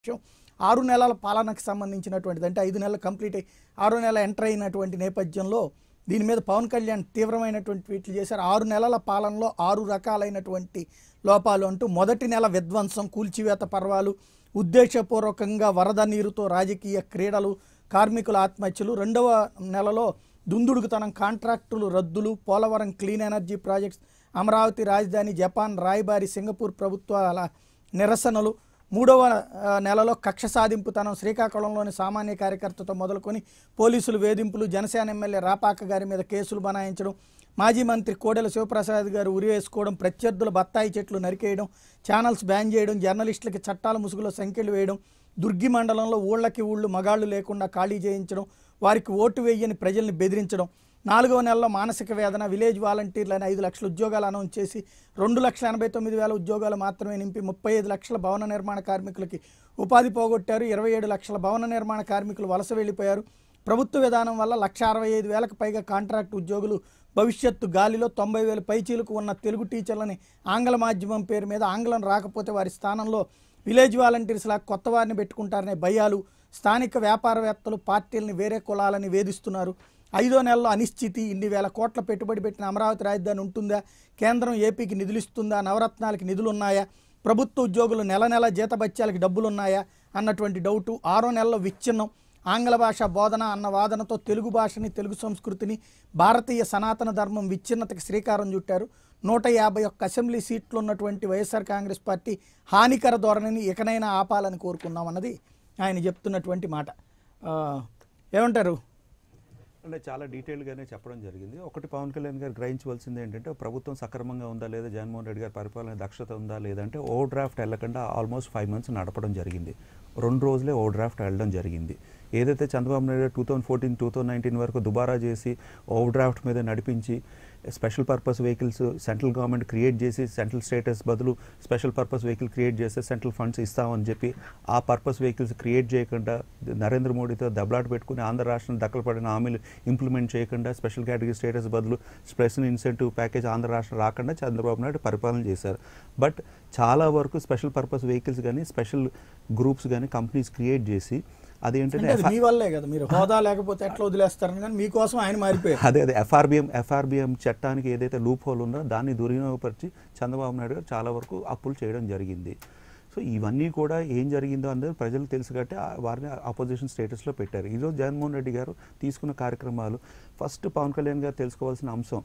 విషయం ఆరు నెలల పాలనకు సంబంధించినటువంటిది అంటే ఐదు నెలలు కంప్లీట్ అయ్యి ఆరు నెలల ఎంటర్ అయినటువంటి నేపథ్యంలో దీని మీద పవన్ కళ్యాణ్ తీవ్రమైనటువంటి ట్వీట్లు చేశారు ఆరు నెలల పాలనలో ఆరు రకాలైనటువంటి లోపాలు అంటూ మొదటి నెల విధ్వంసం కూల్చివేత పర్వాలు ఉద్దేశపూర్వకంగా వరద నీరుతో రాజకీయ క్రీడలు కార్మికుల ఆత్మహత్యలు రెండవ నెలలో దుందుడుకుతనం కాంట్రాక్టులు రద్దులు Polavaram clean energy projects Amaravati రాజధాని జపాన్ రాయబారి సింగపూర్ ప్రభుత్వాల నిరసనలు మూడవ ఆ, నెలలో కక్ష సాధింపుతనం శ్రీకాకుళంలోని సామాన్య కార్యకర్తతో మొదలుకొని పోలీసులు వేధింపులు జనసేన ఎమ్మెల్యే రాపాక గారి మీద కేసులు బనాయించడం మాజీ మంత్రి కోడెల శివప్రసాద్ గారు ఉరివేసుకోవడం ప్రత్యర్థుల బత్తాయి చెట్లు నరికేయడం ఛానల్స్ బ్యాన్ చేయడం జర్నలిస్టులకి చట్టాల ముసుగులో సంఖ్యలు వేయడం దుర్గి మండలంలో ఊళ్ళకి ఊళ్ళు మగాళ్ళు లేకుండా ఖాళీ చేయించడం వారికి ఓటు వేయని ప్రజల్ని బెదిరించడం నాలుగవ నెలలో మానసిక వేదన విలేజ్ వాలంటీర్లు అని ఐదు లక్షల ఉద్యోగాలు అనౌన్స్ చేసి రెండు లక్షల ఎనభై తొమ్మిది వేల ఉద్యోగాలు మాత్రమే నింపి ముప్పై ఐదు లక్షల భవన నిర్మాణ కార్మికులకి ఉపాధి పోగొట్టారు ఇరవై ఏడు లక్షల భవన నిర్మాణ కార్మికులు వలస వెళ్ళిపోయారు ప్రభుత్వ విధానం వల్ల లక్ష అరవై ఐదు వేలకు పైగా కాంట్రాక్ట్ ఉద్యోగులు భవిష్యత్తు గాలిలో తొంభై వేల పైచీలకు ఉన్న తెలుగు టీచర్లని ఆంగ్ల మాధ్యమం పేరు మీద ఆంగ్లం రాకపోతే వారి స్థానంలో విలేజ్ వాలంటీర్స్ లా కొత్త వారిని పెట్టుకుంటారనే భయాలు స్థానిక వ్యాపారవేత్తలు పార్టీలని వేరే కులాలని వేధిస్తున్నారు ఐదో నెలలో అనిశ్చితి ఇన్ని వేల కోట్ల పెట్టుబడి పెట్టిన అమరావతి రాజధాని ఉంటుందా కేంద్రం ఏపీకి నిధులు ఇస్తుందా నవరత్నాలకి నిధులు ఉన్నాయా ప్రభుత్వ ఉద్యోగులు నెల నెల జీతభత్యాలకి డబ్బులు ఉన్నాయా అన్నటువంటి డౌటు ఆరో నెలలో విచ్ఛిన్నం ఆంగ్ల భాష బోధన అన్న వాదనతో తెలుగు భాషని తెలుగు సంస్కృతిని భారతీయ సనాతన ధర్మం విచ్ఛిన్నతకి శ్రీకారం చుట్టారు నూట యాభై ఒక్క అసెంబ్లీ సీట్లు ఉన్నటువంటి వైఎస్ఆర్ కాంగ్రెస్ పార్టీ హానికర ధోరణిని ఇకనైనా ఆపాలని కోరుకున్నాం అన్నది ఆయన చెప్తున్నటువంటి మాట ఆ, ఏమంటారు అంటే చాలా డీటెయిల్గానే చెప్పడం జరిగింది ఒకటి పవన్ కళ్యాణ్ గారు గ్రహించవలసింది ఏంటంటే ప్రభుత్వం సక్రమంగా ఉందా లేదా జగన్మోహన్ రెడ్డి గారి పరిపాలన దక్షత ఉందా లేదంటే ఓవర్ డ్రాఫ్ట్ వెళ్ళకుండా ఆల్మోస్ట్ ఫైవ్ మంత్స్ నడపడం జరిగింది రెండు రోజులే ఓవర్ డ్రాఫ్ట్ వెళ్ళడం జరిగింది ఏదైతే Chandrababu Naidu two thousand fourteen two thousand nineteen వరకు దుబారా చేసి ఓవర్ డ్రాఫ్ట్ మీద నడిపించి special purpose vehicles central government create చేసి సెంట్రల్ స్టేటస్ బదులు స్పెషల్ పర్పస్ వెహికల్ క్రియేట్ చేస్తే సెంట్రల్ ఫండ్స్ ఇస్తామని చెప్పి ఆ పర్పస్ వెహికల్స్ క్రియేట్ చేయకుండా నరేంద్ర మోడీతో దెబ్బలాట పెట్టుకుని ఆంధ్ర రాష్ట్రం దక్కలు పడిన హామీలు ఇంప్లిమెంట్ చేయకుండా స్పెషల్ కేటగిరీ స్టేటస్ బదులు స్పెషల్ ఇన్సెంటివ్ ప్యాకేజ్ ఆంధ్ర రాష్ట్రం రాకుండా చంద్రబాబు నాయుడు పరిపాలన చేశారు బట్ చాలా వరకు స్పెషల్ పర్పస్ వెహికల్స్ కానీ స్పెషల్ గ్రూప్స్ కానీ కంపెనీస్ క్రియేట్ చేసి అదేంటంటే అంటే అది మీ వల్లే కదా మీరు హోదా లేకపోతే ఎట్లా వదిలేస్తారని కానీ మీకోసం ఆయన మారిపోయారు అదే అదే ఎఫ్ఆర్బిఎం ఎఫ్ఆర్బిఎం చట్టానికి ఏదైతే లూప్ హోల్ ఉందో దాన్ని దుర్వినియోగపరిచి చంద్రబాబు నాయుడు గారు చాలా వరకు అప్పులు చేయడం జరిగింది సో ఇవన్నీ కూడా ఏం జరిగిందో అనేది ప్రజలకు తెలుసు కాబట్టి ఆ- వారిని అపోజిషన్ స్టేటస్లో పెట్టారు ఈరోజు జగన్మోహన్ రెడ్డి గారు తీసుకున్న కార్యక్రమాలు ఫస్ట్ పవన్ కళ్యాణ్ గారు తెలుసుకోవాల్సిన అంశం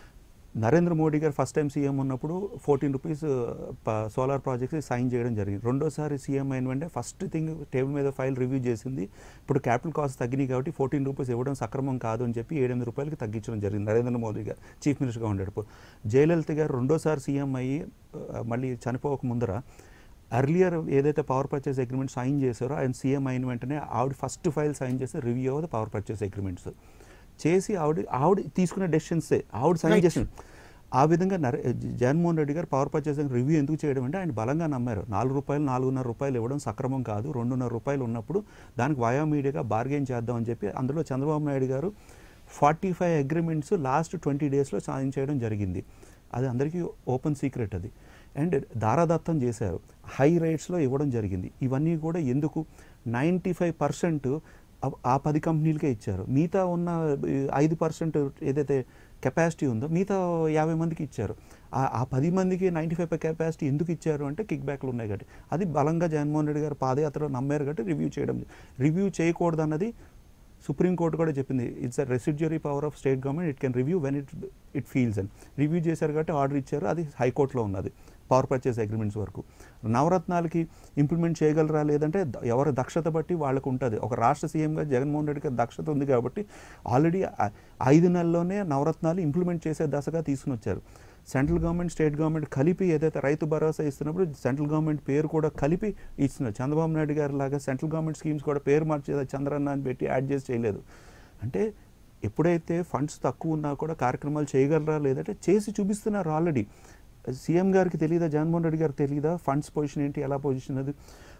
నరేంద్ర మోడీ గారు ఫస్ట్ టైం సీఎం ఉన్నప్పుడు fourteen rupees solar projects sign చేయడం జరిగింది రెండోసారి సీఎం అయిన వెంటనే ఫస్ట్ థింగ్ టేబుల్ మీద ఫైల్ రివ్యూ చేసింది ఇప్పుడు క్యాపిటల్ కాస్ట్ తగ్గినాయి కాబట్టి ఫోర్టీన్ రూపీస్ ఇవ్వడం సక్రమం కాదు అని చెప్పి ఏడెనిమిది రూపాయలకి తగ్గించడం జరిగింది నరేంద్ర మోదీ గారు చీఫ్ మినిస్టర్గా ఉండేటప్పుడు జయలలిత గారు రెండోసారి సీఎం అయ్యి ఆ, మళ్ళీ చనిపోక ముందర అర్లియర్ ఏదైతే పవర్ పర్చేస్ అగ్రిమెంట్ సైన్ చేశారో ఆయన సీఎం అయిన వెంటనే ఆవిడ ఫస్ట్ ఫైల్ సైన్ చేస్తే review of the power purchase agreements చేసి ఆవిడ ఆవిడ తీసుకున్న డెసిషన్సే ఆవిడ సైన్ Right. చేసిన ఆ విధంగా నరే జగన్మోహన్ రెడ్డి గారు పవర్ పర్చేసింగ్ రివ్యూ ఎందుకు చేయడం అంటే ఆయన బలంగా నమ్మారు నాలుగు రూపాయలు నాలుగున్నర రూపాయలు ఇవ్వడం సక్రమం కాదు రెండున్నర రూపాయలు ఉన్నప్పుడు దానికి వయా మీడియాగా బార్గెన్ చేద్దామని చెప్పి అందులో చంద్రబాబు నాయుడు గారు forty five agreements last twenty డేస్లో సైన్ చేయడం జరిగింది అది అందరికీ ఓపెన్ సీక్రెట్ అది అండ్ దారాదత్తం చేశారు హై రేట్స్లో ఇవ్వడం జరిగింది ఇవన్నీ కూడా ఎందుకు నైంటీ ఫైవ్ పర్సెంట్ ఆ పది కంపెనీలకే ఇచ్చారు మిగతా ఉన్న ఈ, ఐదు పర్సెంట్ ఏదైతే కెపాసిటీ ఉందో మిగతా యాభై మందికి ఇచ్చారు ఆ ఆ పది మందికి నైంటీ ఫైవ్ కెపాసిటీ ఎందుకు ఇచ్చారు అంటే కిక్ బ్యాక్లు ఉన్నాయి కాబట్టి అది బలంగా జగన్మోహన్ రెడ్డి గారు పాదయాత్రలో నమ్మారు కాబట్టి రివ్యూ చేయడం రివ్యూ చేయకూడదు అన్నది సుప్రీంకోర్టు కూడా చెప్పింది it's a residuary power of state government it can review when it it feels అని రివ్యూ చేశారు కాబట్టి ఆర్డర్ ఇచ్చారు అది హైకోర్టులో ఉన్నది పవర్ పర్చేస్ అగ్రిమెంట్స్ వరకు నవరత్నాలకి ఇంప్లిమెంట్ చేయగలరా లేదంటే ద- ఎవరి దక్షత బట్టి వాళ్ళకు ఉంటుంది ఒక రాష్ట్ర సీఎంగా జగన్మోహన్ రెడ్డి గారి దక్షత ఉంది కాబట్టి ఆల్రెడీ ఐదు నెలల్లోనే నవరత్నాలు ఇంప్లిమెంట్ చేసే దశగా తీసుకుని వచ్చారు సెంట్రల్ గవర్నమెంట్ స్టేట్ గవర్నమెంట్ కలిపి ఏదైతే రైతు భరోసా ఇస్తున్నప్పుడు సెంట్రల్ గవర్నమెంట్ పేరు కూడా కలిపి ఇస్తున్నారు చంద్రబాబు నాయుడు గారి లాగా సెంట్రల్ గవర్నమెంట్ స్కీమ్స్ కూడా పేరు మార్చేది చంద్రన్న అని పెట్టి యాడ్ చేసి చేయలేదు అంటే ఎప్పుడైతే ఫండ్స్ తక్కువ ఉన్నా కూడా కార్యక్రమాలు చేయగలరా లేదంటే చేసి చూపిస్తున్నారు ఆల్రెడీ సీఎం గారికి తెలియదా జగన్మోహన్ రెడ్డి గారికి తెలియదా ఫండ్స్ పొజిషన్ ఏంటి ఎలా పొజిషన్ అది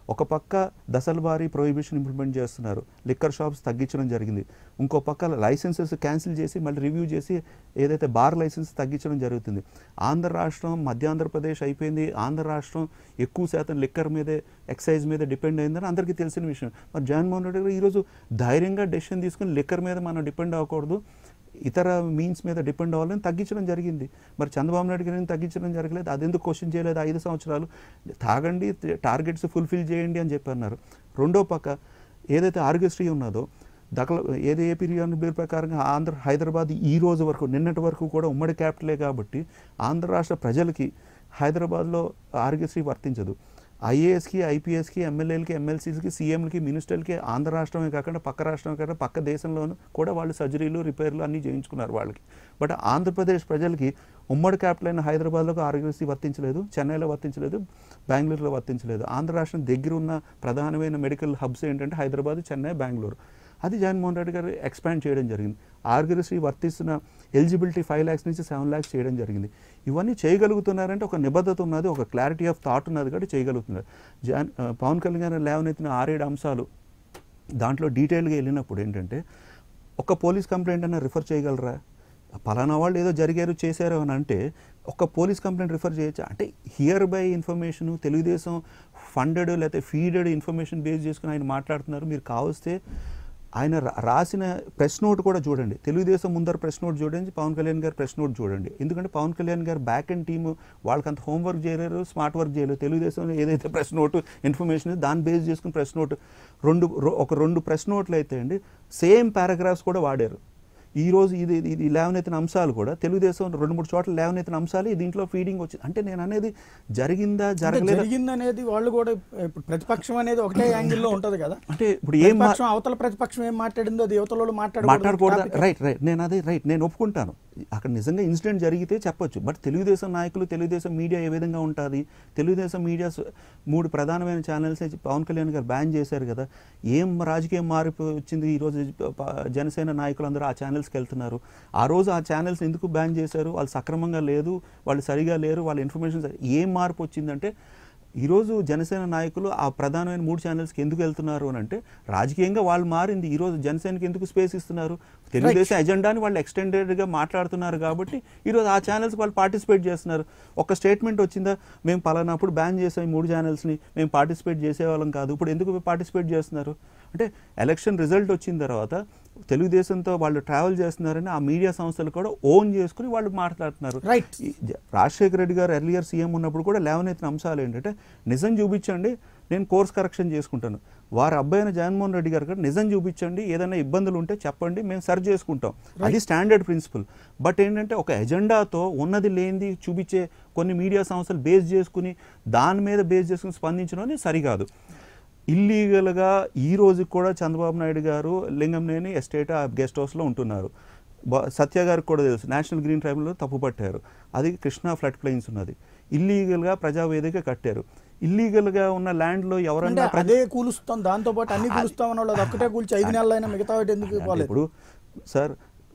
ఒక పక్క దశలవారీ ప్రొహిబిషన్ ఇంప్లిమెంట్ చేస్తున్నారు లిక్కర్ షాప్స్ తగ్గించడం జరిగింది ఇంకో పక్క లైసెన్సెస్ క్యాన్సిల్ చేసి మళ్ళీ రివ్యూ చేసి ఏదైతే బార్ లైసెన్స్ తగ్గించడం జరుగుతుంది ఆంధ్ర రాష్ట్రం మధ్య ఆంధ్రప్రదేశ్ అయిపోయింది ఆంధ్ర రాష్ట్రం ఎక్కువ శాతం లిక్కర్ మీదే ఎక్సైజ్ మీద డిపెండ్ అయిందని అందరికీ తెలిసిన విషయం మరి జగన్మోహన్ రెడ్డి గారు ఈరోజు ధైర్యంగా డెసిషన్ తీసుకుని లిక్కర్ మీద మనం డిపెండ్ అవ్వకూడదు ఇతర మీన్స్ మీద డిపెండ్ అవ్వాలని తగ్గించడం జరిగింది మరి చంద్రబాబు నాయుడు గారిని తగ్గించడం జరగలేదు అది ఎందుకు క్వశ్చన్ చేయలేదు ఐదు సంవత్సరాలు తాగండి టార్గెట్స్ ఫుల్ఫిల్ చేయండి అని చెప్పి అన్నారు రెండో పక్క ఏదైతే ఆరోగ్యశ్రీ ఉన్నదో దకల ఏది ఏపీ రియాన్ బిల్ ప్రకారంగా ఆంధ్ర హైదరాబాద్ ఈ రోజు వరకు నిన్నటి వరకు కూడా ఉమ్మడి క్యాపిటలే కాబట్టి ఆంధ్ర రాష్ట్ర ప్రజలకి హైదరాబాద్లో ఆరోగ్యశ్రీ వర్తించదు ఐఏఎస్కి ఐపీఎస్కి ఎమ్మెల్యేలకి ఎమ్మెల్సీస్కి సీఎంలకి మినిస్టర్లకి ఆంధ్ర రాష్ట్రమే కాకుండా పక్క రాష్ట్రమే కాకుండా పక్క దేశంలోనూ కూడా వాళ్ళు సర్జరీలు రిపేర్లు అన్నీ చేయించుకున్నారు వాళ్ళకి బట్ ఆంధ్రప్రదేశ్ ప్రజలకి ఉమ్మడి క్యాపిటల్ అయిన హైదరాబాద్లో ఆరోగ్యశ్రీ వర్తించలేదు చెన్నైలో వర్తించలేదు బెంగళూరులో వర్తించలేదు ఆంధ్ర రాష్ట్రం దగ్గర ఉన్న ప్రధానమైన మెడికల్ హబ్స్ ఏంటంటే హైదరాబాద్ చెన్నై బెంగళూరు అది జగన్మోహన్ రెడ్డి గారు ఎక్స్పాండ్ చేయడం జరిగింది ఆరోగ్యశ్రీ వర్తిస్తున్న ఎలిజిబిలిటీ ఫైవ్ ల్యాక్స్ నుంచి సెవెన్ ల్యాక్స్ చేయడం జరిగింది ఇవన్నీ చేయగలుగుతున్నారంటే ఒక నిబద్ధత ఉన్నది ఒక క్లారిటీ ఆఫ్ థాట్ ఉన్నది కాబట్టి చేయగలుగుతున్నారు జగన్ ఆ, పవన్ కళ్యాణ్ గారు లేవనెత్తిన ఆరేడు అంశాలు దాంట్లో డీటెయిల్గా వెళ్ళినప్పుడు ఏంటంటే ఒక పోలీస్ కంప్లైంట్ అన్న రిఫర్ చేయగలరా పలానా వాళ్ళు ఏదో జరిగారు చేశారు అని అంటే ఒక పోలీస్ కంప్లైంట్ రిఫర్ చేయొచ్చా అంటే hereby information Telugu Desam funded లేకపోతే ఫీడెడ్ ఇన్ఫర్మేషన్ బేస్ చేసుకుని ఆయన మాట్లాడుతున్నారు మీరు కావస్తే ఆయన రా- రాసిన ప్రెస్ నోట్ కూడా చూడండి తెలుగుదేశం ముందర ప్రెస్ నోట్ చూడండి పవన్ కళ్యాణ్ గారు ప్రెస్ నోట్ చూడండి ఎందుకంటే పవన్ కళ్యాణ్ గారు బ్యాక్ అండ్ టీమ్ వాళ్ళకి అంత హోంవర్క్ చేయలేరు స్మార్ట్ వర్క్ చేయలేరు తెలుగుదేశం ఏదైతే ప్రెస్ నోట్ ఇన్ఫర్మేషన్ దాన్ని బేస్ చేసుకుని ప్రెస్ నోట్ రెండు రొ- ఒక రెండు ప్రెస్ నోట్లు అయితే అండి సేమ్ పారాగ్రాఫ్స్ కూడా వాడారు ఈ రోజు ఇది ఇది లేవనెత్తిన అంశాలు కూడా తెలుగుదేశం రెండు మూడు చోట్ల లేవనెత్తిన అంశాలు దీంట్లో ఫీడింగ్ వచ్చింది అంటే నేను అనేది జరిగిందా అంటే జరగలేదా జరిగింది అనేది వాళ్ళు కూడా ఇప్పుడు ప్రతిపక్షం అనేది ఒకటే యాంగిల్లో ఉంటది కదా అంటే ఇప్పుడు ఏం మా- ప్రతిపక్షం అవతల ప్రతిపక్షం ఏం మాట్లాడిందో అది యువతలో మాట్లాడకూడదు మాట్లాడకూడదు రైట్ రైట్ నేను అదే రైట్ నేను ఒప్పుకుంటాను అక్కడ నిజంగా ఇన్సిడెంట్ జరిగితే చెప్పొచ్చు బట్ తెలుగుదేశం నాయకులు తెలుగుదేశం మీడియా ఏ విధంగా ఉంటుంది తెలుగుదేశం మీడియా స- మూడు ప్రధానమైన ఛానల్స్ పవన్ కళ్యాణ్ గారు బ్యాన్ చేశారు కదా ఏం రాజకీయం మారిపో వచ్చింది ఈరోజు ప- జనసేన నాయకులందరూ ఆ ఛానల్స్కి వెళ్తున్నారు ఆ రోజు ఆ ఛానల్స్ ఎందుకు బ్యాన్ చేశారు వాళ్ళు సక్రమంగా లేదు వాళ్ళు సరిగా లేరు వాళ్ళ ఇన్ఫర్మేషన్ సరి- ఏం మార్పు వచ్చిందంటే ఈరోజు జనసేన నాయకులు ఆ ప్రధానమైన మూడు ఛానల్స్కి ఎందుకు వెళ్తున్నారు అని అంటే రాజకీయంగా వాళ్ళు మారింది ఈరోజు జనసేనకి ఎందుకు స్పేస్ ఇస్తున్నారు తెలుగుదేశం ఎజెండాని వాళ్ళు ఎక్స్టెండెడ్గా మాట్లాడుతున్నారు కాబట్టి ఈరోజు ఆ ఛానల్స్ వాళ్ళు పార్టిసిపేట్ చేస్తున్నారు ఒక స్టేట్మెంట్ వచ్చిందా మేము పలానాప్పుడు బ్యాన్ చేసాం ఈ మూడు ఛానల్స్ని మేము పార్టిసిపేట్ చేసేవాళ్ళం కాదు ఇప్పుడు ఎందుకు పార్టిసిపేట్ చేస్తున్నారు అంటే ఎలక్షన్ రిజల్ట్ వచ్చిన తర్వాత తెలుగుదేశంతో వాళ్ళు ట్రావెల్ చేస్తున్నారని ఆ మీడియా సంస్థలు కూడా ఓన్ చేసుకుని వాళ్ళు మాట్లాడుతున్నారు రైట్ ఈ జ- రాజశేఖర రెడ్డి గారు ఎర్లియర్ సీఎం ఉన్నప్పుడు కూడా లేవనెత్తిన అంశాలు ఏంటంటే నిజం చూపించండి నేను కోర్స్ కరెక్షన్ చేసుకుంటాను వారి అబ్బాయిన జగన్మోహన్ రెడ్డి గారు కూడా నిజం చూపించండి ఏదైనా ఇబ్బందులు ఉంటే చెప్పండి మేము సరి చేసుకుంటాం అది స్టాండర్డ్ ప్రిన్సిపల్ బట్ ఏంటంటే ఒక ఎజెండాతో ఉన్నది లేనిది చూపించే కొన్ని మీడియా సంస్థలు బేస్ చేసుకుని దాని మీద బేస్ చేసుకుని స్పందించడం అనేది సరికాదు ఇల్లీగల్గా ఈ రోజు కూడా చంద్రబాబు నాయుడు గారు లింగంనేని ఎస్టేట్ ఆ గెస్ట్ హౌస్లో ఉంటున్నారు బ- సత్య గారికి కూడా తెలుసు నేషనల్ గ్రీన్ ట్రైబుల్లో తప్పు పట్టారు అది కృష్ణా ఫ్లడ్ ప్లెయిన్స్ ఉన్నది ఇల్లీగల్గా ప్రజావేదిక కట్టారు ఇల్లీగల్గా ఉన్న ల్యాండ్లో అంటే ఎవరన్నా ప్ర- అదే కూలుస్తాం దాంతో పాటు అన్ని కూలుస్తాం అన్న వాళ్ళు అది ఒక్కటే కూల్చి ఐదు నెలలైనా మిగతా వాటి ఎందుకు అంటే పోలేదు ఇప్పుడు సార్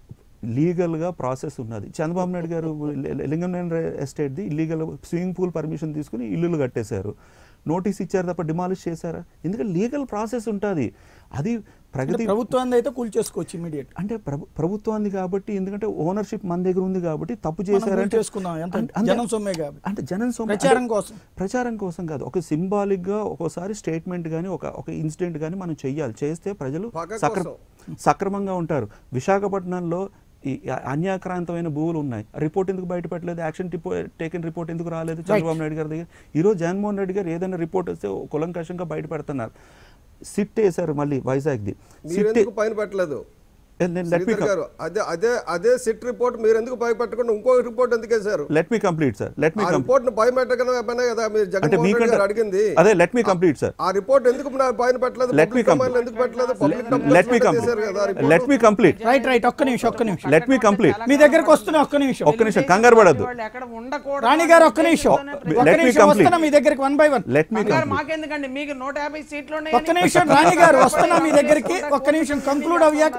లీగల్గా ప్రాసెస్ ఉన్నది చంద్రబాబు నాయుడు గారు లింగంనేని ఎస్టేట్ది ఇల్లీగల్ స్విమ్మింగ్ పూల్ పర్మిషన్ తీసుకుని ఇల్లులు కట్టేశారు నోటీస్ ఇచ్చారు తప్ప డిమాలిష్ చేశారా ఎందుకంటే లీగల్ ప్రాసెస్ ఉంటుంది అది ప్రగతి ప్రభుత్వాన్ని అయితే కూల్చేసుకోవచ్చు ఇమీడియట్ అంటే ప్రభు ప్రభుత్వాన్ని కాబట్టి ఎందుకంటే ఓనర్షిప్ మన దగ్గర ఉంది కాబట్టి తప్పు మనం చేశారంటే చేసుకుందాం ఎంత అంతే- అంతే. జనం సొమ్మే కాబట్టి అంటే జనం సొమ్ము- ప్రచారం అంటే కోసం. ప్రచారం కోసం కాదు ఒక సింబాలిక్గా ఒక్కోసారి స్టేట్మెంట్ కానీ ఒక ఒక ఇన్సిడెంట్ కానీ మనం చెయ్యాలి చేస్తే ప్రజలు పగ సక్ర కోసం. సక్రమంగా ఉంటారు విశాఖపట్నంలో ఈ అన్యాక్రాంతమైన భూములు ఉన్నాయి రిపోర్ట్ ఎందుకు బయట పెట్టలేదు యాక్షన్ టేకెన్ రిపోర్ట్ ఎందుకు రాలేదు చంద్రబాబు నాయుడు గారి దగ్గర ఈరోజు జగన్మోహన్ రెడ్డి గారు ఏదైనా రిపోర్ట్ వస్తే కులంకషంగా బయట పెడుతున్నారు సిట్ వేశారు మళ్ళీ వైజాగ్ది సిట్ మీరెందుకు పైన పెట్టలేదు లెట్ మీ శ్రీధర్ గారు అదే అదే అదే సిట్ రిపోర్ట్ మీరు ఎందుకు పై పెట్టకుండా ఇంకో రిపోర్ట్ ఎందుకు వేశారు let me complete sir let me ఆ కంప్లీట్ రిపోర్ట్ ను పై పెట్టకనే కదా మీరు అంటే జగన్మోహన్ రెడ్డి మీకంటే గారు అడిగింది అదే లెట్ మీ కంప్లీట్ సార్ ఆ రిపోర్ట్ ఎందుకు నా పైన పెట్టలేదు Let me పబ్లిక్ complete. డొమైన్లో ఎందుకు పెట్టలేదు పబ్లిక్ లెట్ మీ చేశారు కదా ఆ complete report. Let me complete right right ఒక్క నిమిషం ఒక్క నిమిషం లెట్ మీ కంప్లీట్ మీ దగ్గరకు వస్తున్నా ఒక్క నిమిషం ఒక్క నిమిషం కంగారు పడద్దు వాళ్ళు ఎక్కడ ఉండకూడదు రాణి గారు ఒక్క నిమిషం Let ఒక్క me నిమిషం complete. వస్తున్నా మీ దగ్గరికి one by one let me కంగారు కంప్లీట్ మాకెందుకండి మీకు నూట యాభై సీట్లు ఒక్క నిమిషం రాణి గారు వస్తున్నా మీ దగ్గరికి ఒక్క నిమిషం కంక్లూడ్ అయ్యాక మీ దగ్గరికి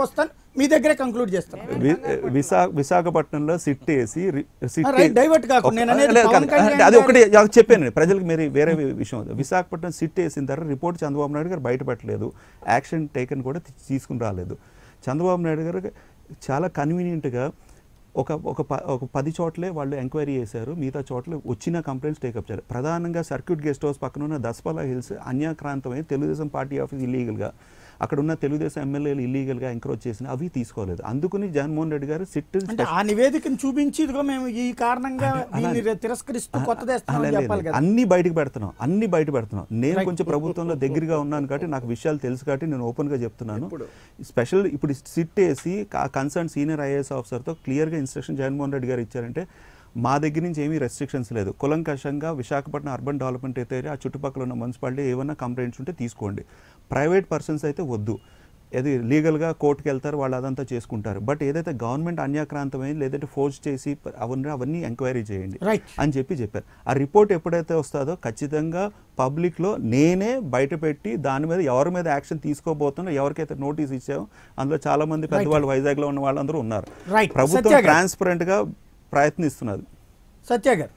వస్తాను మీ దగ్గరే కంక్లూడ్ చేస్తాను వి- విశా విశాఖపట్నంలో సిట్ వేసి రి- సిట్ రైట్, డైవర్ట్ కాకు. నేను అనేది లేదు, పవన్ కాదు. కళ్యాణ్ అంటే అది గారి- ఒకటి అది చెప్పాను ప్రజలకు మీరు వేరే విషయం విశాఖపట్నం సిట్ వేసిన తర్వాత రిపోర్ట్ చంద్రబాబు నాయుడు గారు బయటపెట్టలేదు యాక్షన్ టేకన్ కూడా తీ- తీసుకుని రాలేదు చంద్రబాబు నాయుడు గారు చాలా కన్వీనియంట్గా ఒక ఒక ప ఒక పది చోట్లే వాళ్ళు ఎంక్వైరీ చేశారు మిగతా చోట్ల వచ్చిన కంప్లైంట్స్ టేకప్ చేయాలి ప్రధానంగా సర్క్యూట్ గెస్ట్ హౌస్ పక్కన ఉన్న దస్పలా హిల్స్ అన్యాక్రాంతమై తెలుగుదేశం పార్టీ ఆఫీస్ ఇల్లీగల్గా అక్కడ ఉన్న తెలుగుదేశం ఎమ్మెల్యేలు ఇల్లీగల్గా ఎంక్రోచ్ చేసిన అవి తీసుకోలేదు అందుకని జగన్మోహన్ రెడ్డి గారు సిట్ అంటే ఆ నివేదికను చూపించి ఇదిగో మేము ఈ కారణంగా దీన్ని రే- తిరస్కరిస్తూ కొత్తది అలా వేస్తామని లేదు. చెప్పాలి కదా అన్ని బయటకు పెడుతున్నాం అన్ని బయట పెడుతున్నాం నేను కొంచెం ప్రభుత్వంలో దగ్గరగా ఉన్నాను కాబట్టి నాకు విషయాలు తెలుసు కాబట్టి నేను ఓపెన్ గా చెప్తున్నాను స్పెషల్ ఇప్పుడు సిట్ వేసి కన్సర్న్ సీనియర్ ఐఏఎస్ ఆఫీసర్తో క్లియర్గా ఇన్స్ట్రక్షన్ జగన్మోహన్ రెడ్డి గారు ఇచ్చారంటే మా దగ్గర నుంచి ఏమీ రెస్ట్రిక్షన్స్ లేదు కులంకషంగా విశాఖపట్నం అర్బన్ డెవలప్మెంట్ అయితే ఆ చుట్టుపక్కల ఉన్న మున్సిపాలిటీ ఏమైనా కంప్లైంట్స్ ఉంటే తీసుకోండి ప్రైవేట్ పర్సన్స్ అయితే వద్దు అది లీగల్గా కోర్టుకి వెళ్తారు వాళ్ళు అదంతా చేసుకుంటారు బట్ ఏదైతే గవర్నమెంట్ అన్యాక్రాంతమైంది లేదంటే ఫోర్స్ చేసి అవన్నీ అవన్నీ ఎంక్వైరీ చేయండి Right. అని చెప్పి చెప్పారు ఆ రిపోర్ట్ ఎప్పుడైతే వస్తుందో ఖచ్చితంగా పబ్లిక్లో నేనే బయట పెట్టి దాని మీద ఎవరి మీద యాక్షన్ తీసుకోబోతున్నా ఎవరికైతే నోటీస్ ఇచ్చామో అందులో చాలా మంది పెద్దవాళ్ళు వైజాగ్లో ఉన్న వాళ్ళందరూ ఉన్నారు Right. ప్రభుత్వం సత్య గారు. ట్రాన్స్పరెంట్గా ప్రయత్నిస్తున్నది సత్య గారు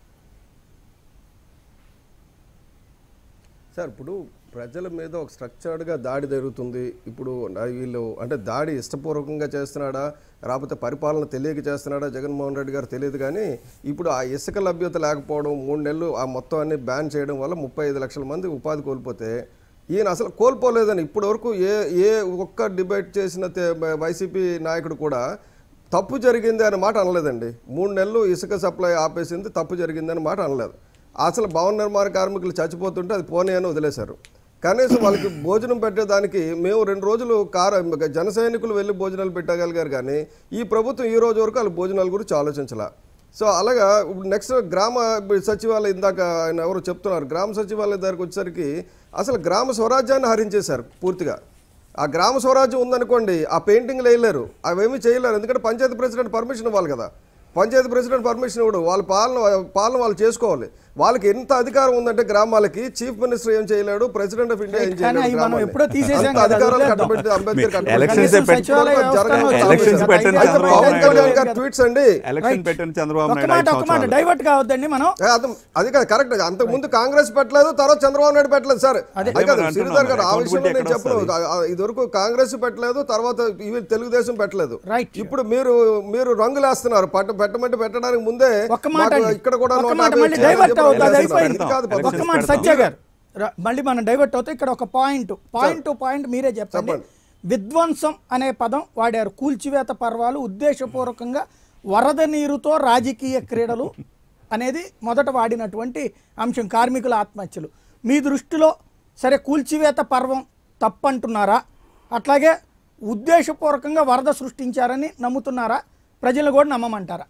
సార్ ఇప్పుడు ప్రజల మీద ఒక స్ట్రక్చర్డ్గా దాడి జరుగుతుంది ఇప్పుడు నా- వీళ్ళు అంటే దాడి ఇష్టపూర్వకంగా చేస్తున్నాడా రాకపోతే పరిపాలన తెలియక చేస్తున్నాడా జగన్మోహన్ రెడ్డి గారు తెలియదు కానీ ఇప్పుడు ఆ ఇసుక లభ్యత లేకపోవడం మూడు నెలలు ఆ మొత్తం అన్ని బ్యాన్ చేయడం వల్ల ముప్పై ఐదు లక్షల మంది ఉపాధి కోల్పోతే ఈయన అసలు కోల్పోలేదని ఇప్పటి వరకు ఏ ఏ ఒక్క డిబేట్ చేసిన తే- వైసీపీ నాయకుడు కూడా తప్పు జరిగింది అనే మాట అనలేదండి మూడు నెలలు ఇసుక సప్లై ఆపేసింది తప్పు జరిగింది అనే మాట అనలేదు అసలు భవన నిర్మాణ కార్మికులు చచ్చిపోతుంటే అది పోనీ అని వదిలేశారు కనీసం వాళ్ళకి భోజనం పెట్టేదానికి మేము రెండు రోజులు కార జన సైనికులు వెళ్ళి భోజనాలు పెట్టగలిగారు కానీ ఈ ప్రభుత్వం ఈ రోజు వరకు వాళ్ళ భోజనాల గురించి ఆలోచించాల సో అలాగా ఇప్పుడు నెక్స్ట్ గ్రామ సచివాలయం ఇందాక ఆయన ఎవరు చెప్తున్నారు గ్రామ సచివాలయం దగ్గరకు వచ్చేసరికి అసలు గ్రామ స్వరాజ్యాన్ని హరించేశారు పూర్తిగా ఆ గ్రామ స్వరాజ్యం ఉందనుకోండి ఆ పెయింటింగ్లు వేయలేరు అవేమీ చేయలేరు ఎందుకంటే పంచాయతీ ప్రెసిడెంట్ పర్మిషన్ ఇవ్వాలి కదా పంచాయతీ ప్రెసిడెంట్ పర్మిషన్ ఇవ్వడు వాళ్ళ పాలన పాలన వాళ్ళు చేసుకోవాలి వాళ్ళకి ఎంత అధికారం ఉందంటే గ్రామాలకి చీఫ్ మినిస్టర్ ఏం చేయలేడు ప్రెసిడెంట్ ఆఫ్ ఇండియా ఏం కానీ అవి చేయలేడు మనం గ్రామాల్ని. ఎప్పుడో తీసేసాం అంత కదా, అధికారాలు వదిలేద్దాం. కట్టబెట్టి అంబేద్కర్ కట్టబెట్టి ఎలక్షన్స్ కనీసం పెట్టి- సచివాలయ వ్యవస్థను జరగని వచ్చి ఎలక్షన్స్ అయితే పెట్టండి అయితే చంద్రబాబు పవన్ నాయుడు కళ్యాణ్ గారు. గారు ట్వీట్స్ అండి ఎలక్షన్ Right. పెట్టిన చంద్రబాబు ఒక నాయుడు మాట ఐదు ఒక మాట సంవత్సరాలు డైవర్ట్ కావద్దండి మనం ఏ, అర్థం అది కాదు కరెక్ట్ అంతకు ముందు కాంగ్రెస్ పెట్టలేదు తర్వాత చంద్రబాబు నాయుడు పెట్టలేదు సార్ అదే. అది కాదు మరి శ్రీధర్ గారు ఆ అంటున్నాం, విషయంలో నేను accountability చెప్పను ఎక్కడ ఆ, ఇది వరకు కాంగ్రెస్ పెట్టలేదు తర్వాత ఇవి తెలుగుదేశం పెట్టలేదు Right. ఇప్పుడు మీరు మీరు రంగులేస్తున్నారు పట్ట పెట్టమంటే పెట్టడానికి ముందే ఒక్క మాట మాకు అండి. ఇక్కడ కూడా ఒక్క నూట మాట యాభై మళ్ళీ వచ్చాయని డైవర్ట్ చెప్పి అవుతుంది, అది వదిలేస్తున్నారు. అయిపోయింది. ఇది కాదు ఎలక్షన్స్ పద్ధతి. ఒక్క మాట పెడతాం. సత్య గారు ర- మళ్ళీ మనం డైవర్ట్ అవుతాం ఇక్కడ ఒక పాయింట్ పాయింట్ టు పాయింట్ మీరే చెప్పండి చెప్పండి. విధ్వంసం అనే పదం వాడారు కూల్చివేత పర్వాలు ఉద్దేశపూర్వకంగా వరద నీరుతో రాజకీయ క్రీడలు అనేది మొదట వాడినటువంటి అంశం కార్మికుల ఆత్మహత్యలు మీ దృష్టిలో సరే కూల్చివేత పర్వం తప్పంటున్నారా అట్లాగే ఉద్దేశపూర్వకంగా వరద సృష్టించారని నమ్ముతున్నారా ప్రజలు కూడా నమ్మమంటారా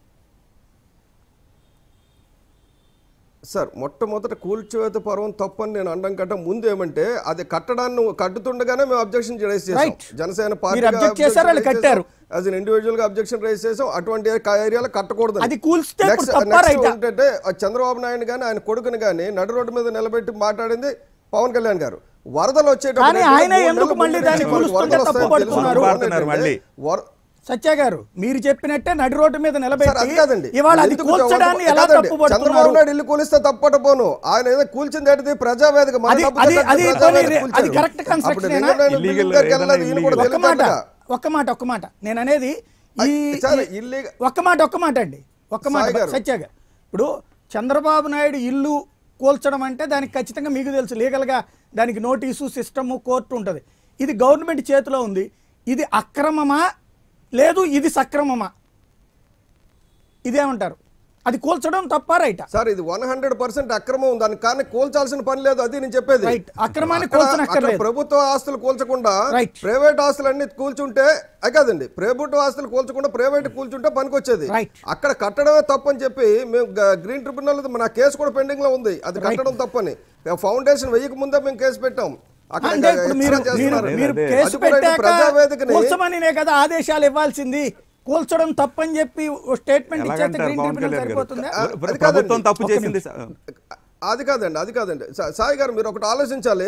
సార్ మొట్టమొదట కూల్చివేత పర్వం తప్పని నేను అండం కంటే ముందు ఏమంటే అది కట్టడాన్ని కట్టుతుండగానే మేము అబ్జెక్షన్ రైజ్ చేసాం Right. జనసేన మీరు పార్టీ object చేశారు, వాళ్ళు కట్టారు. యాజ్ ఇండివిజువల్ గా అబ్జెక్షన్ రైజ్ చేసాం అటువంటి ఏరియాలో కట్టకూడదు అది కూల్స్తే ఇప్పుడు తప్పా రైటా? ఏంటంటే ఆ చంద్రబాబు నాయుడు గాని ఆయన కొడుకుని గాని నడు రోడ్డు మీద నిలబెట్టి మాట్లాడింది పవన్ కళ్యాణ్ గారు వరదలు వచ్చేటప్పుడు కానీ ఏంటంటే ఆయనే మూడు ఎందుకు నెలలు మళ్ళీ ముందు దాన్ని నుంచి కూలుస్తుంటే వరదలు వస్తాయని తప్పుపడుతున్నారు? తెలుసు. తప్పుపడుతున్నారు మళ్ళీ. వర- సత్య గారు మీరు చెప్పినట్టే నడి రోడ్డు మీద సార్, అది నిలబెట్టి కాదండి. ఇవాళ అది ఎందుకు కూల్చడాన్ని చంద్రబాబు- ఎలా కాదండి. చంద్రబాబు తప్పుపడుతున్నారు నాయుడు ఇల్లు కూలిస్తే తప్పటపోను ఆయన ఏదో కూల్చింది ఏంటిది ప్రజావేదిక మన అది- డబ్బు అది- కట్టి అది ప్రజావేదిక పోనీ కూల్చారు. అది correct construction అప్పుడు ఏనా? లింగం నాయుడు Illegal బిల్డింగ్ దగ్గరికి ఏదైనా వెళ్ళాలి, ఈయన కూడా illegal. ఒక్క మాట తెలియదు ఒక్క మాట ఒక్క మాట నేను అనేది ఈ అది- సార్, ఈ- illegal- ఒక్క మాట ఒక్క మాట అండి ఒక్క మాట సాయి గారు. సత్య గారు ఇప్పుడు చంద్రబాబు నాయుడు ఇల్లు కూల్చడం అంటే దానికి ఖచ్చితంగా మీకు తెలుసు లీగల్గా దానికి నోటీసు సిస్టము కోర్టు ఉంటుంది ఇది గవర్నమెంట్ చేతిలో ఉంది ఇది అక్రమమా లేదు ఇది సక్రమమా ఇదేమంటారు అది కూల్చడం తప్ప రైటా సార్ ఇది వన్ హండ్రెడ్ పర్సెంట్ అక్రమం దానికి కానీ కూల్చాల్సిన పని లేదు అది నేను చెప్పేది Right. అక్రమాన్ని అక్కడ- కూల్చనక్కర్లేదు. అక్కడ ప్రభుత్వ ఆస్తులు కూల్చకుండా Right. ప్రైవేట్ ఆస్తులు అన్ని కూల్చుంటే అది కాదండి ప్రభుత్వ ఆస్తులు కూల్చకుండా ప్రైవేట్ కూల్చుంటే పనికొచ్చేది Right. అక్కడ కట్టడమే తప్పని చెప్పి మేము గ- గ్రీన్ ట్రిబ్యునల్ నా కేసు కూడా పెండింగ్ లో ఉంది అది కట్టడం తప్పని ఫౌండేషన్ వెయ్యక ముందే మేము కేసు పెట్టాం అక్కడ అంటే ఇప్పుడు మీరు extra మీరు చేస్తున్నారు. మీరు అదే. కేసు అది కూడా ఇటు పెట్టాక ప్రజావేదికని కూల్చమనినే కదా ఆదేశాలు ఇవ్వాల్సింది కూల్చడం తప్పని చెప్పి స్టేట్మెంట్ ఇచ్చేస్తే ఎలాగంటారు గ్రీన్ పవన్ ట్రిబ్యునల్ కళ్యాణ్ సరిపోతుందా ఆ, గారు అది ప్రభుత్వం కాదండి. తప్పు ఒక్క చేసింది నిమిషం. అది కాదండి అది కాదండి సా- సాయి గారు మీరు ఒకటి ఆలోచించాలి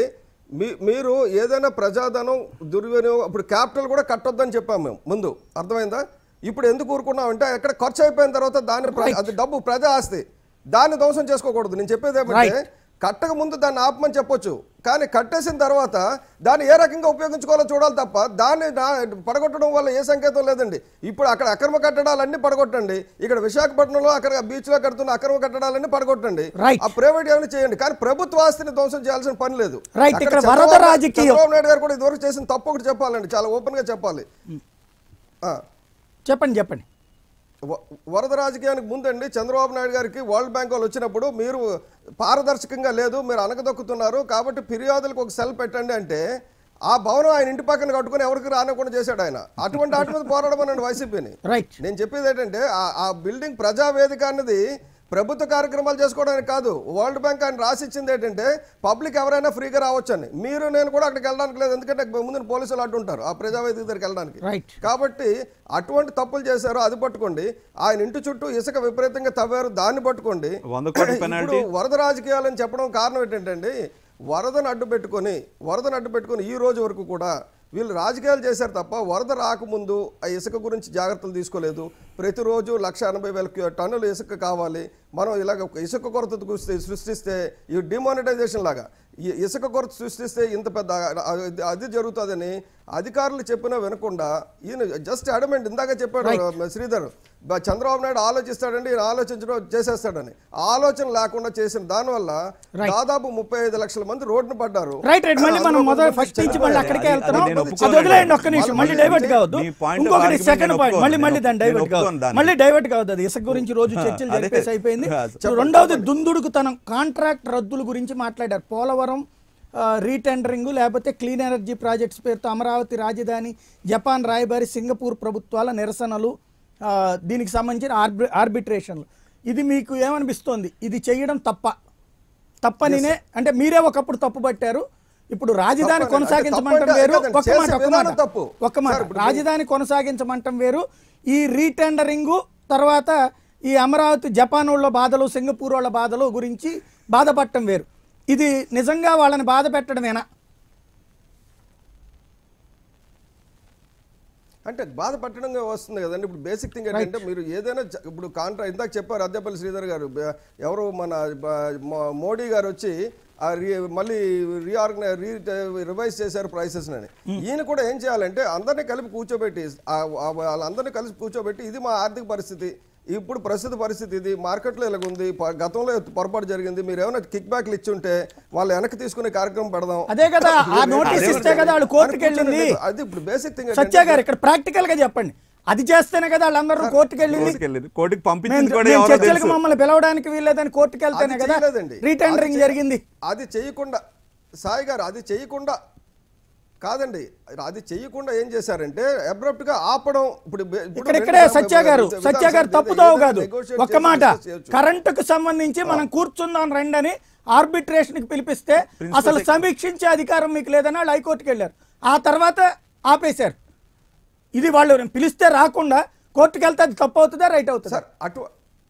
మీ మీరు ఏదైనా ప్రజాధనం దుర్వినియోగం ఇప్పుడు క్యాపిటల్ కూడా కట్టొద్దని చెప్పాము మేము ముందు అర్థమైందా ఇప్పుడు ఎందుకు ఊరుకున్నామంటే ఎక్కడ ఖర్చు అయిపోయిన తర్వాత దాని ప్ర- అది డబ్బు ప్రజా ఆస్తి దాన్ని ధ్వంసం చేసుకోకూడదు నేను చెప్పేది ఏమంటే Right. కట్టక ముందు దాన్ని ఆపమని చెప్పొచ్చు కానీ కట్టేసిన తర్వాత దాన్ని ఏ రకంగా ఉపయోగించుకోవాలో చూడాలి తప్ప దాన్ని నా- పడగొట్టడం వల్ల ఏ సంకేతం లేదండి ఇప్పుడు అక్కడ అక్రమ కట్టడాలన్నీ పడగొట్టండి ఇక్కడ విశాఖపట్నంలో అక్కడ బీచ్ లో కడుతున్న అక్రమ కట్టడాలన్నీ పడగొట్టండి Right. ఆ ప్రైవేట్ ఏమైనా చేయండి కానీ ప్రభుత్వ ఆస్తిని ధ్వంసం చేయాల్సిన పని లేదు Right, అక్కడ ఇక్కడ చంద్రబాబు వరద నాయుడు- రాజకీయం. చంద్రబాబు నాయుడు గారు కూడా ఇదివరకు చేసిన తప్పు ఒకటి చెప్పాలండి చాలా ఓపెన్ గా చెప్పాలి ఆ. చెప్పండి చెప్పండి వ- వరద రాజకీయానికి ముందండి చంద్రబాబు నాయుడు గారికి వరల్డ్ బ్యాంక్ వాళ్ళు వచ్చినప్పుడు మీరు పారదర్శకంగా లేదు మీరు అనగదొక్కుతున్నారు కాబట్టి ఫిర్యాదులకు ఒక సెల్ పెట్టండి అంటే ఆ భవనం ఆయన ఇంటి పక్కన కట్టుకుని ఎవరికి రానివ్వకుండా చేశాడు ఆయన అటువంటి వాటి మీద పోరాడమనండి వైసీపీని రైట్ నేను చెప్పేది ఏంటంటే ఆ- ఆ బిల్డింగ్ ప్రజావేదిక అన్నది ప్రభుత్వ కార్యక్రమాలు చేసుకోవడానికి కాదు వరల్డ్ బ్యాంక్ ఆయన రాసిచ్చింది ఏంటంటే పబ్లిక్ ఎవరైనా ఫ్రీగా రావచ్చని మీరు నేను కూడా అక్కడికి వెళ్ళడానికి లేదు ఎందుకంటే ముందు పోలీసులు అడ్డు ఉంటారు ఆ ప్రజావేదిక దగ్గరికి వెళ్ళడానికి రైట్ కాబట్టి అటువంటి తప్పులు చేశారు అది పట్టుకోండి ఆయన ఇంటి చుట్టూ ఇసుక విపరీతంగా తవ్వారు దాన్ని పట్టుకోండి వంద కోట్ల ఇప్పుడు పెనాల్టీ వరద రాజకీయాలని చెప్పడం కారణం ఏంటంటే వరదను అడ్డు పెట్టుకొని వరదను అడ్డు పెట్టుకొని ఈ రోజు వరకు కూడా వీళ్ళు రాజకీయాలు చేశారు తప్ప వరద రాకముందు ఆ ఇసుక గురించి జాగ్రత్తలు తీసుకోలేదు ప్రతిరోజు లక్ష ఎనభై వేల క్యూ- టన్నులు ఇసుక కావాలి మనం ఇలాగ ఒక ఇసుక కొరత చూస్తే సృష్టిస్తే ఈ డిమానిటైజేషన్ లాగా ఈ ఇసుక కొరత సృష్టిస్తే ఇంత పెద్ద అది- అది జరుగుతుందని అధికారులు చెప్పినా వినకుండా ఈయన జస్ట్ అడమెంట్ ఇందాక చెప్పాడు శ్రీధర్ బ- చంద్రబాబు నాయుడు ఆలోచిస్తాడండి ఈయన ఆలోచించడం చేసేస్తాడని ఆలోచన లేకుండా చేసిన దానివల్ల దాదాపు ముప్పై ఐదు లక్షల మంది రోడ్డున పడ్డారు రైట్ రైట్ మళ్ళీ మనం అందులో మొదలు కొంతమంది ఫస్ట్ నుంచి మళ్ళీ చనిపోయారు. అక్కడికే అది- వెళ్తున్నాం అది నేను అది ఒప్పుకోను. వదిలేయండి ఒక్క నిమిషం మళ్ళీ మళ్ళీ డైవర్ట్ కావద్దు నీ point of ఇంకొకటి argument సెకండ్ నేను పాయింట్ మళ్ళీ ఒప్పుకోను. మళ్ళీ దాన్ని నేను డైవర్ట్ కావద్దు ఒప్పుకోను దాన్ని. మళ్ళీ డైవర్ట్ కావద్దు అది ఇసుక గురించి రోజు చర్చలు అదే. జరిపేసి అయిపోయింది చెప్పండి, ఇప్పుడు రెండవది దుందుడుకుతనం కాంట్రాక్ట్ రద్దుల గురించి మాట్లాడారు పోలవరం ఆ, రీటెండరింగ్ లేకపోతే క్లీన్ ఎనర్జీ ప్రాజెక్ట్స్ పేరుతో అమరావతి రాజధాని జపాన్ రాయబారి సింగపూర్ ప్రభుత్వాల నిరసనలు ఆ, దీనికి సంబంధించిన ఆర్బి ఆర్బిట్రేషన్లు ఇది మీకు ఏమనిపిస్తోంది ఇది చేయడం తప్ప తప్పనినే అంటే మీరే ఒకప్పుడు తప్పు పట్టారు ఇప్పుడు రాజధాని తప్పని- కొనసాగించమంటం అంటే వేరు తప్పంటే ఒక్క చేసే మాట ఒక్క విధానం మాట తప్పు. ఒక్క మాట సార్, ఇప్పుడు రాజధాని కొనసాగించమంటం వేరు ఈ రీటెండరింగ్ తర్వాత ఈ అమరావతి జపాన్ వాళ్ళ బాధలు సింగపూర్ వాళ్ళ బాధలు గురించి బాధపడటం వేరు ఇది నిజంగా వాళ్ళని బాధ పెట్టడమేనా అంటే బాధ పట్టడంగా వస్తుంది కదండి ఇప్పుడు బేసిక్ థింగ్ ఏంటంటే మీరు ఏదైనా జ- ఇప్పుడు కాంట్రా ఇందాక చెప్పారు అద్దెపల్లి శ్రీధర్ గారు బ- ఎవరు మన బ- మో- మోడీ గారు వచ్చి ఆ రీ మళ్ళీ రీఆర్గనై రీ రివైజ్ చేశారు ప్రైసెస్ అని ఈయన కూడా ఏం చేయాలంటే అందరినీ కలిపి కూర్చోబెట్టి ఆ- ఆ- వాళ్ళందరినీ కలిసి కూర్చోబెట్టి ఇది మా ఆర్థిక పరిస్థితి ఇప్పుడు ప్రస్తుత పరిస్థితి ఇది మార్కెట్లో ఇలాగ ఉంది ప- గతంలో పొరపాటు జరిగింది మీరు ఏమైనా కిక్ బ్యాక్లు ఇచ్చి ఉంటే వాళ్ళు వెనక్కి తీసుకునే కార్యక్రమం పెడదాం అదే కదా ఆ నోటీస్ ఇస్తే కదా వాళ్ళు కోర్టుకి వెళ్ళింది అది ఇప్పుడు బేసిక్ థింగ్ సత్య గారు ఇక్కడ ప్రాక్టికల్ గా చెప్పండి అది చేస్తేనే కదా వాళ్ళందరూ కోర్టుకి వెళ్ళింది కోర్టుకి వెళ్ళింది కోర్టుకి మేము పంపించింది కూడా మేము ఎవరో చర్చలకు తెలుసు మమ్మల్ని పిలవడానికి వీల్లేదని కోర్టుకి వెళ్తేనే అది కదా చేయలేదండి. రీటెండరింగ్ అది చే- జరిగింది అది చేయకుండా సాయి గారు అది చేయకుండా కాదండి అది చేయకుండా ఏం చేశారంటే అబ్రప్ట్ గా ఆపడం ఇప్పుడు బే- ఇప్పుడు ఇక్కడిక్కడే రెండు- సత్య గారు విధానం సత్య గారు సభ్యులు తప్పుదోవ ఏదైనా కాదు negotiate ఒక్క చేసి మాట discuss చేయొచ్చు. కరెంటుకు సంబంధించి మనం కూర్చుందాం రండి అని ఆర్బిట్రేషన్ కి పిలిపిస్తే అసలు సమీక్షించే అధికారం మీకు లేదని వాళ్ళు హైకోర్టుకి వెళ్ళారు ఆ తర్వాత ఆపేశారు ఇది వాళ్ళు పిలిస్తే రాకుండా కోర్టుకి వెళ్తే అది తప్పు అవుతుందా రైట్ అవుతుందా సార్ అటు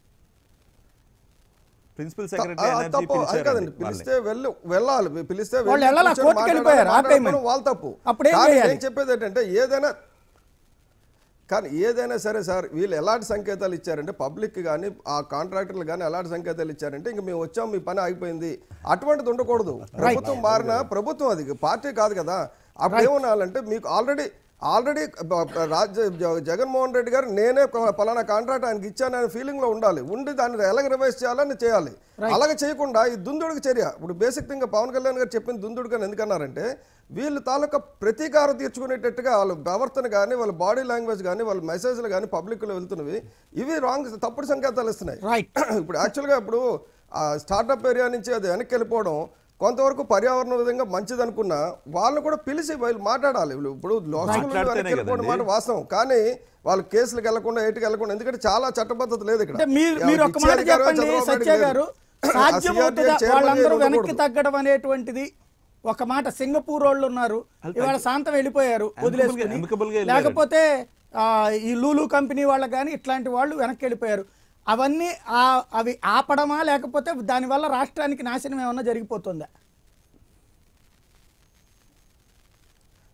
ప్రిన్సిపల్ ఆ, సెక్రటరీ ఆ, ఎనర్జీ తప్పు అది కాదండి పిలిస్తే వెళ్ళి వెళ్ళాలి పిలిస్తే వెళ్ళి వాళ్ళు వెళ్ళాలా? కూర్చొని కోర్టుకి వెళ్ళిపోయారు, మాట్లాడాలి, ఆపేయమని. మాట్లాడడం వాళ్ళ తప్పు అప్పుడేం కానీ చేయాలి? నేను చెప్పేది ఏంటంటే ఏదైనా కానీ ఏదైనా సరే సార్ వీళ్ళు ఎలాంటి సంకేతాలు ఇచ్చారంటే పబ్లిక్ కానీ ఆ కాంట్రాక్టర్లు కానీ ఎలాంటి సంకేతాలు ఇచ్చారంటే ఇంక మేము వచ్చాం మీ పని ఆగిపోయింది అటువంటిది ఉండకూడదు ప్రభుత్వం మారిన ప్రభుత్వం అది పార్టీ కాదు కదా అప్పుడు ఏమనాలంటే మీకు ఆల్రెడీ ఆల్రెడీ రాజ్య జ- జగన్మోహన్ రెడ్డి గారు నేనే ప- పలానా కాంట్రాక్ట్ ఆయనకి ఇచ్చాననే ఫీలింగ్ లో ఉండాలి ఉండి దాన్ని ఎలాగ రివైజ్ చేయాలని చేయాలి అలాగే చేయకుండా ఈ దుందుడుకు చర్య ఇప్పుడు బేసిక్ థింగ్ పవన్ కళ్యాణ్ గారు చెప్పిన దుందుడుకు అని ఎందుకన్నారంటే వీళ్ళు తాలూకా ప్రతీకారం తీర్చుకునేటట్టుగా వాళ్ళ ప్రవర్తన కానీ వాళ్ళ బాడీ లాంగ్వేజ్ కానీ వాళ్ళ మెసేజ్లు కానీ పబ్లిక్లో వెళ్తున్నవి ఇవి రాంగ్ తప్పుడు సంకేతాలు ఇస్తున్నాయి రైట్ ఇప్పుడు యాక్చువల్గా ఇప్పుడు ఆ స్టార్టప్ ఏరియా నుంచి అది వెనక్కి వెళ్ళిపోవడం కొంతవరకు పర్యావరణ విధంగా మంచిది అనుకున్నా వాళ్ళని కూడా పిలిచి వీళ్ళు మాట్లాడాలి వీళ్ళు ఇప్పుడు లోకల్ మాట్లాడితేనే వెనక్కి వెళ్ళిపోవడం మాట కదండి. వాస్తవం కానీ వాళ్ళు కేసులకు వెళ్లకుండా ఏటికి వెళ్లకుండా ఎందుకంటే చాలా చట్టబద్ధత లేదు ఇక్కడ అంటే మీరు మీరు ఒక ఇచ్చే మాట అధికారం చెప్పండి చంద్రబాబు సత్య నాయుడుకి గారు లేదు. ఆ సాధ్యమవుతుందా CRTI చైర్మన్ వాళ్ళందరూ ఉండకూడదు. వెనక్కి తగ్గడం అనేటువంటిది ఒక మాట సింగపూర్ వాళ్ళు ఉన్నారు ఇవాళ శాంతం వెళ్ళిపోయారు వదిలేసుకుని amicable గా వెళ్ళారు. లేకపోతే ఆ, ఈ లూలు కంపెనీ వాళ్ళకి కానీ ఇట్లాంటి వాళ్ళు వెనక్కి వెళ్ళిపోయారు అవన్నీ ఆ- అవి ఆపడమా లేకపోతే దానివల్ల రాష్ట్రానికి నాశనం ఏమన్నా జరిగిపోతుందా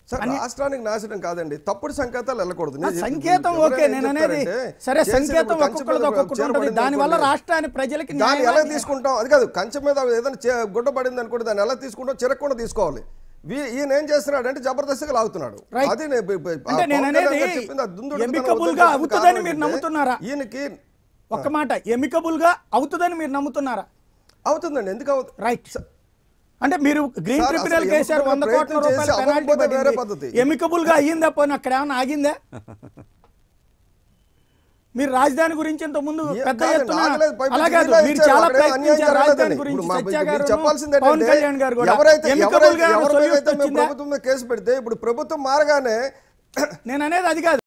సార్ రాష్ట్రానికి నాశనం కాదండి తప్పుడు సంకేతాలు వెళ్ళకూడదు ఆ నేను చెప్పింది సంకేతం ఎవరైనా ఓకే ఏం నేను అనేది చెప్తారంటే, సరే చేసేటప్పుడు సంకేతం కంచె మీద ఒక్కొక్కరిది ఒక్కొక్కటి చీర ఉంటుంది పడింది దానివల్ల అనుకోండి. రాష్ట్రాన్ని ప్రజలకి దాన్ని ఎలా న్యాయం తీసుకుంటాం అది కాదు కంచె మీద ఏదైనా చే- గుడ్డ పడింది అనుకోండి దాన్ని ఎలా తీసుకుంటాం చిరక్కుండా తీసుకోవాలి వీ- ఈయన ఏం చేస్తున్నాడు అంటే జబర్దస్త్గా లాగుతున్నాడు Right. అది నే- బ- బ- ఆ అంటే నేను పవన్ కళ్యాణ్ అనేది గారు చెప్పింది ఆ దుందుడుకుతనం amicable వద్దని గా చెప్పింది అవుతుందని కారణం మీరు ఏంటంటే, నమ్ముతున్నారా? ఈయనకి ఒక్క మాట ఎమికబుల్ గా అవుతుందని మీరు నమ్ముతున్నారా అవుతుందండి ఎందుకు అవుతుంది రైట్ అంటే మీరు గ్రీన్ సార్, ట్రిబ్యునల్ అసలు కేసారు వంద ఎమికబుల్ కోట్ల ప్రయత్నం రూపాయల చేసి పెనాల్టీ అవ్వకపోతే వేరే పడింది పద్ధతి. ఎమికబుల్ గా అయ్యిందా పోనీ అక్కడ ఏమైనా ఆగిందా మీరు రాజధాని గురించి ఇంత ముందు ఏ- పెద్ద కాదండి, ఎత్తున ఆగలేదు. పైపు అలా కాదు జిల్లా మీరు ఇచ్చారు. చాలా అక్కడేం అన్యాయం ప్రయత్నించారు రాజధాని జరగలేదండి. గురించి ఇప్పుడు మా- సత్య మీకు గారు చెప్పాల్సింది పవన్ ఏంటంటే, కళ్యాణ్ గారు కూడా ఎవరైతే ఎమికబుల్ ఎవరైతే గా ఎవరి మీద సొల్యూషన్ అయితే మేము వచ్చిందా ప్రభుత్వం మీద కేసు పెడితే ఇప్పుడు ప్రభుత్వం మారగానే నేను అనేది అది కాదు